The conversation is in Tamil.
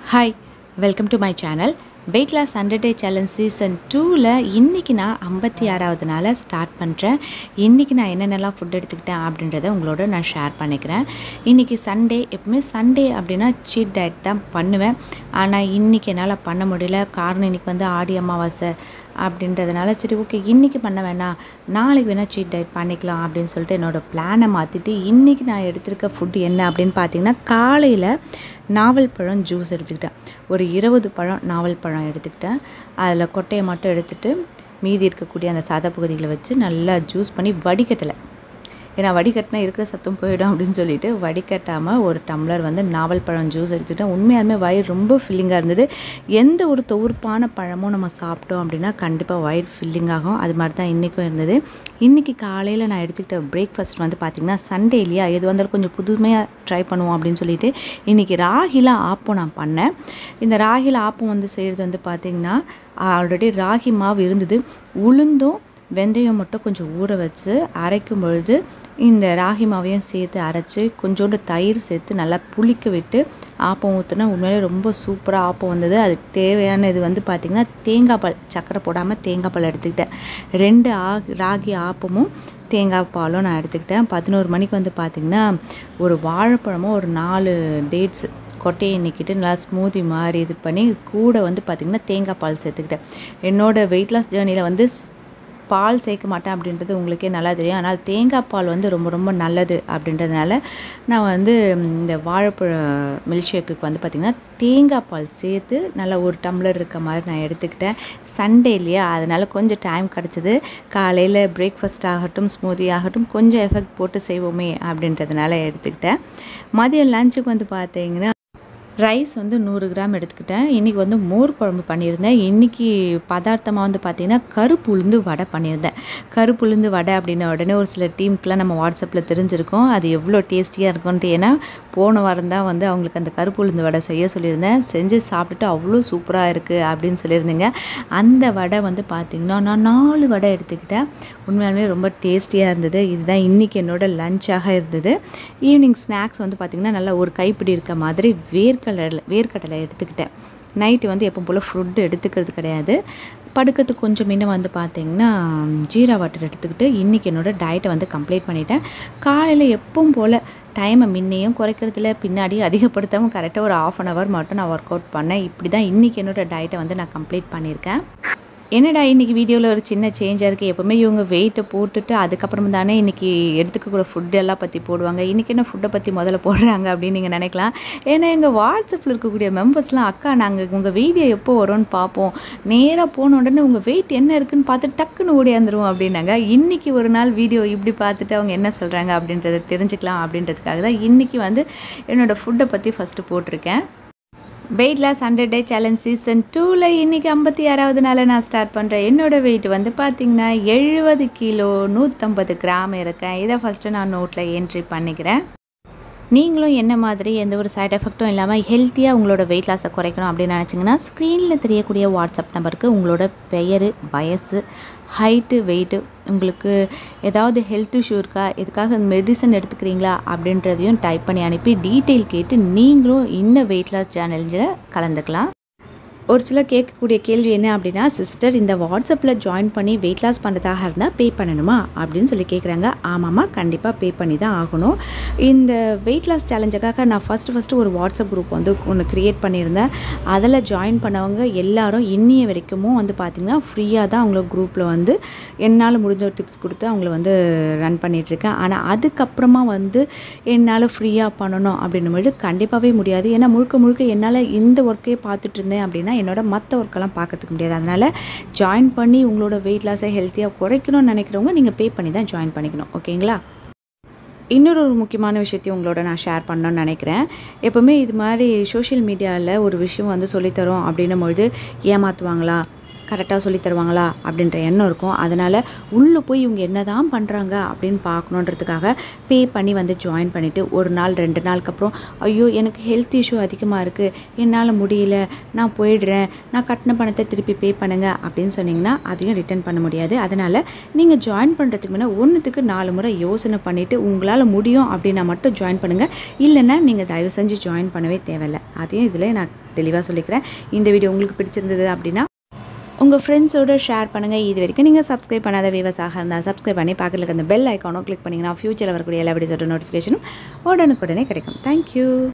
hi welcome to my channel weight loss hundred day challenge season டூவில் இன்றைக்கி நான் ஐம்பத்தி ஆறாவது நாளை ஸ்டார்ட் பண்ணுறேன் இன்றைக்கி நான் என்னென்னலாம் ஃபுட் எடுத்துக்கிட்டேன் அப்படின்றத உங்களோட நான் ஷேர் பண்ணிக்கிறேன் இன்றைக்கி சண்டே எப்பவுமே சண்டே அப்படின்னா சீட் டயட் தான் பண்ணுவேன் ஆனால் இன்றைக்கி என்னால் பண்ண முடியல காரணம் இன்றைக்கி வந்து ஆடி அமாவாசை அப்படின்றதுனால சரி ஓகே இன்றைக்கி பண்ண வேணாம் நாளைக்கு வேணால் சீட் டயட் பண்ணிக்கலாம் அப்படின்னு சொல்லிட்டு என்னோடய பிளானை மாற்றிட்டு இன்றைக்கி நான் எடுத்திருக்க ஃபுட் என்ன அப்படின்னு பார்த்தீங்கன்னா காலையில் நாவல் பழம் ஜூஸ் எடுத்துக்கிட்டேன் ஒரு இருபது பழம் நாவல் பழம் எடுத்துக்கிட்டேன் அதில் கொட்டையை மட்டும் எடுத்துகிட்டு மீதி இருக்கக்கூடிய அந்த சத பகுதிகளை வச்சு நல்லா ஜூஸ் பண்ணி வடிகட்டலை ஏன்னா வடிகட்டினா இருக்கிற சத்தம் போயிடும் அப்படின்னு சொல்லிட்டு வடிகட்டாமல் ஒரு டம்ளர் வந்து நாவல் பழம் ஜூஸ் எடுத்துக்கிட்டேன் உண்மையாலுமே வயிறு ரொம்ப ஃபில்லிங்காக இருந்தது எந்த ஒரு தொகுப்பான பழமும் நம்ம சாப்பிட்டோம் அப்படின்னா கண்டிப்பாக வயிறு ஃபில்லிங் ஆகும் அது மாதிரி தான் இன்றைக்கும் இருந்தது இன்றைக்கி காலையில் நான் எடுத்துக்கிட்ட பிரேக்ஃபாஸ்ட் வந்து பார்த்திங்கன்னா சண்டே இல்லையா எது வந்தாலும் கொஞ்சம் புதுமையாக ட்ரை பண்ணுவோம் அப்படின்னு சொல்லிட்டு இன்றைக்கி ராகில ஆப்பம் நான் பண்ணேன் இந்த ராகில ஆப்பம் வந்து செய்கிறது வந்து பார்த்திங்கன்னா ஆல்ரெடி ராகி மாவு இருந்தது உளுந்தும் வெந்தயம் மட்டும் கொஞ்சம் ஊற வச்சு அரைக்கும் பொழுது இந்த ராகி மாவையும் சேர்த்து அரைச்சி கொஞ்சோண்டு தயிர் சேர்த்து நல்லா புளிக்க விட்டு ஆப்பம் ஊற்றுனா உண்மையிலே ரொம்ப சூப்பராக ஆப்பம் வந்தது அதுக்கு தேவையான இது வந்து பார்த்திங்கன்னா தேங்காய் பால் சக்கரை போடாமல் தேங்காய் பால் எடுத்துக்கிட்டேன் ரெண்டு ஆ ராகி ஆப்பமும் தேங்காய் பாலும் நான் எடுத்துக்கிட்டேன் பதினோரு மணிக்கு வந்து பார்த்திங்கன்னா ஒரு வாழைப்பழமும் ஒரு நாலு டேட்ஸ் கொட்டையை நீக்கிட்டு நல்லா ஸ்மூதி மாதிரி இது பண்ணி கூட வந்து பார்த்திங்கன்னா தேங்காய் பால் சேர்த்துக்கிட்டேன் என்னோடய வெயிட் லாஸ் ஜேர்னியில் வந்து பால் சேர்க்க மாட்டேன் அப்படின்றது உங்களுக்கே நல்லா தெரியும் ஆனால் தேங்காய் பால் வந்து ரொம்ப ரொம்ப நல்லது அப்படின்றதுனால நான் வந்து இந்த வாழைப்பழ மில்க் ஷேக்குக்கு வந்து பார்த்திங்கன்னா தேங்காய் பால் சேர்த்து நல்லா ஒரு டம்ளர் இருக்க மாதிரி நான் எடுத்துக்கிட்டேன் சண்டே இல்லையா அதனால் கொஞ்சம் டைம் கிடச்சிது காலையில் பிரேக்ஃபாஸ்ட் ஆகட்டும் ஸ்மூதி ஆகட்டும் கொஞ்சம் எஃபெக்ட் போட்டு செய்வோமே அப்படின்றதுனால எடுத்துக்கிட்டேன் மதியம் லஞ்சுக்கு வந்து பார்த்தீங்கன்னா ரைஸ் வந்து நூறு கிராம் எடுத்துக்கிட்டேன் இன்றைக்கி வந்து மோர் குழம்பு பண்ணியிருந்தேன் இன்றைக்கி பதார்த்தமாக வந்து பார்த்திங்கன்னா கருப்பு உளுந்து வடை பண்ணியிருந்தேன் கருப்பு உளுந்து வடை அப்படின்ன உடனே ஒரு சில டீமுக்கெலாம் நம்ம வாட்ஸ்அப்பில் தெரிஞ்சிருக்கோம் அது எவ்வளோ டேஸ்டியாக இருக்கும்ன்ட்டு ஏன்னா போன வாரம் தான் வந்து அவங்களுக்கு அந்த கருப்பு உளுந்து வடை செய்ய சொல்லியிருந்தேன் செஞ்சு சாப்பிட்டுட்டு அவ்வளோ சூப்பராக இருக்குது அப்படின்னு சொல்லியிருந்தீங்க அந்த வடை வந்து பார்த்திங்கன்னா நான் நாலு வடை எடுத்துக்கிட்டேன் உண்மையாலுமே ரொம்ப டேஸ்டியாக இருந்தது இதுதான் இன்றைக்கி என்னோடய லஞ்சாக இருந்தது ஈவினிங் ஸ்நாக்ஸ் வந்து பார்த்திங்கன்னா நல்லா ஒரு கைப்பிடி இருக்க மாதிரி வேர்க்கடலை வேர்க்கடலை எடுத்துக்கிட்டேன் நைட்டு வந்து எப்போ போல் ஃபுட்டு எடுத்துக்கிறது கிடையாது படுக்கிறதுக்கு கொஞ்சம் முன்ன வந்து பார்த்திங்கன்னா ஜீரா வாட்டர் எடுத்துக்கிட்டு இன்றைக்கி என்னோடய டயட்டை வந்து கம்ப்ளீட் பண்ணிட்டேன் காலையில் எப்பவும் போல் டைமை முன்னையும் குறைக்கிறதுல பின்னாடி அதிகப்படுத்தாமல் கரெக்டாக ஒரு ஆஃப் அன் ஹவர் மட்டும் நான் ஒர்க் அவுட் பண்ணேன் இப்படி தான் இன்றைக்கி என்னோடய டயட்டை வந்து நான் கம்ப்ளீட் பண்ணியிருக்கேன் என்னடா இன்றைக்கி வீடியோவில் ஒரு சின்ன சேஞ்சாக இருக்குது எப்போவுமே இவங்க வெயிட்டை போட்டுட்டு அதுக்கப்புறம் தானே இன்றைக்கி எடுத்துக்கக்கூட ஃபுட் எல்லாம் பற்றி போடுவாங்க இன்றைக்கி என்ன ஃபுட்டை பற்றி முதல்ல போடுறாங்க அப்படின்னு நீங்கள் நினைக்கலாம் ஏன்னா எங்கள் வாட்ஸ்அப்பில் இருக்கக்கூடிய மெம்பர்ஸ்லாம் அக்கா நாங்கள் உங்கள் வீடியோ எப்போ வரும்னு பார்ப்போம் நேராக போன உடனே உங்கள் வெயிட் என்ன இருக்குன்னு பார்த்து டக்குன்னு ஓடியாந்துருவோம் அப்படின்னாங்க இன்றைக்கி ஒரு நாள் வீடியோ இப்படி பார்த்துட்டு அவங்க என்ன சொல்கிறாங்க அப்படின்றத தெரிஞ்சுக்கலாம் அப்படின்றதுக்காக தான் இன்றைக்கி வந்து என்னோடய ஃபுட்டை பற்றி ஃபஸ்ட்டு போட்டிருக்கேன் weight loss hundred day challenge season டூவில் இன்றைக்கி ஐம்பத்தி ஆறாவது நாளில் நான் ஸ்டார்ட் பண்ணுறேன் என்னோடய வெயிட் வந்து பார்த்திங்கன்னா எழுபது கிலோ நூற்றம்பது கிராம் இருக்கேன் இதை ஃபஸ்ட்டு நான் நோட்டில் என்ட்ரி பண்ணிக்கிறேன் நீங்களும் என்ன மாதிரி எந்த ஒரு சைட் எஃபெக்ட்டும் இல்லாமல் ஹெல்த்தியாக உங்களோட வெயிட் லாஸை குறைக்கணும் அப்படின்னு நினச்சிங்கன்னா ஸ்க்ரீனில் தெரியக்கூடிய வாட்ஸ்அப் நம்பருக்கு உங்களோட பெயர் வயசு ஹைட்டு வெயிட்டு உங்களுக்கு ஏதாவது ஹெல்த் இஷ்யூ இருக்கா எதுக்காக மெடிசன் எடுத்துக்கிறீங்களா அப்படின்றதையும் டைப் பண்ணி அனுப்பி டீட்டெயில் கேட்டு நீங்களும் இந்த வெயிட் லாஸ் சேனல்ஸில் கலந்துக்கலாம் ஒரு சிலர் கேட்கக்கூடிய கேள்வி என்ன அப்படின்னா சிஸ்டர் இந்த வாட்ஸ்அப்பில் ஜாயின் பண்ணி வெயிட் லாஸ் பண்ணுறதாக இருந்தால் பே பண்ணணுமா அப்படின்னு சொல்லி கேட்குறாங்க ஆமாம்மா கண்டிப்பாக பே பண்ணி தான் ஆகணும் இந்த வெயிட் லாஸ் சேலஞ்சுக்காக நான் ஃபஸ்ட்டு ஃபஸ்ட்டு ஒரு வாட்ஸ்அப் குரூப் வந்து ஒன்று க்ரியேட் பண்ணியிருந்தேன் அதில் ஜாயின் பண்ணவங்க எல்லாரும் இன்னிய வரைக்கும் வந்து பார்த்திங்கன்னா ஃப்ரீயாக தான் அவங்கள குரூப்பில் வந்து என்னால் முடிஞ்ச டிப்ஸ் கொடுத்து அவங்கள வந்து ரன் பண்ணிகிட்ருக்கேன் ஆனால் அதுக்கப்புறமா வந்து என்னால் ஃப்ரீயாக பண்ணணும் அப்படின்னும்போது கண்டிப்பாகவே முடியாது ஏன்னா முழுக்க முழுக்க என்னால் இந்த ஒர்க்கே பார்த்துட்டு இருந்தேன் அப்படின்னா என்னோட மற்ற ஒர்க்கெல்லாம் பார்க்கறதுக்கு முடியாது அதனால் ஜாயின் பண்ணி உங்களோட வெயிட் லாஸை ஹெல்த்தியாக குறைக்கணும்னு நினைக்கிறவங்க நீங்கள் பே பண்ணி தான் ஜாயின் பண்ணிக்கணும் ஓகேங்களா இன்னொரு ஒரு முக்கியமான விஷயத்தையும் உங்களோட நான் ஷேர் பண்ணணும்னு நினைக்கிறேன் எப்போவுமே இது மாதிரி சோஷியல் மீடியாவில் ஒரு விஷயம் வந்து சொல்லித்தரோம் அப்படின்னும் பொழுது ஏமாற்றுவாங்களா கரெக்டாக சொல்லி தருவாங்களா அப்படின்ற எண்ணம் இருக்கும் அதனால் உள்ளே போய் இவங்க என்ன தான் பண்ணுறாங்க அப்படின்னு பார்க்கணுன்றதுக்காக பே பண்ணி வந்து ஜாயின் பண்ணிவிட்டு ஒரு நாள் ரெண்டு நாளுக்கு அப்புறம் ஐயோ எனக்கு ஹெல்த் இஷ்யூ அதிகமாக இருக்குது என்னால் முடியல நான் போயிடுறேன் நான் கட்டின பணத்தை திருப்பி பே பண்ணுங்க அப்படின்னு சொன்னீங்கன்னா அதையும் ரிட்டர்ன் பண்ண முடியாது அதனால் நீங்கள் ஜாயின் பண்ணுறதுக்கு முன்னே ஒன்றுத்துக்கு நாலு முறை யோசனை பண்ணிவிட்டு உங்களால் முடியும் அப்படின்னா மட்டும் ஜாயின் பண்ணுங்கள் இல்லைன்னா நீங்கள் தயவு செஞ்சு ஜாயின் பண்ணவே தேவையில்லை அதையும் இதில் நான் தெளிவாக சொல்லிக்கிறேன் இந்த வீடியோ உங்களுக்கு பிடிச்சிருந்தது அப்படின்னா உங்கள் ஃப்ரெண்ட்ஸோடு ஷேர் பண்ணுங்கள் இது வரைக்கும் நீங்கள் சப்ஸ்கிரைப் பண்ணாத விவசாக இருந்தால் சப்ஸ்கிரைப் பண்ணி பக்கத்தில் இருக்க அந்த பெல் ஐக்கானோ கிளிக் பண்ணிங்கன்னா ஃபியூச்சரில் வரக்கூடிய எல்லா வீடியோஸோட நோட்டிஃபிகேஷனும் உடனுக்குடனே கிடைக்கும் தேங்க்யூ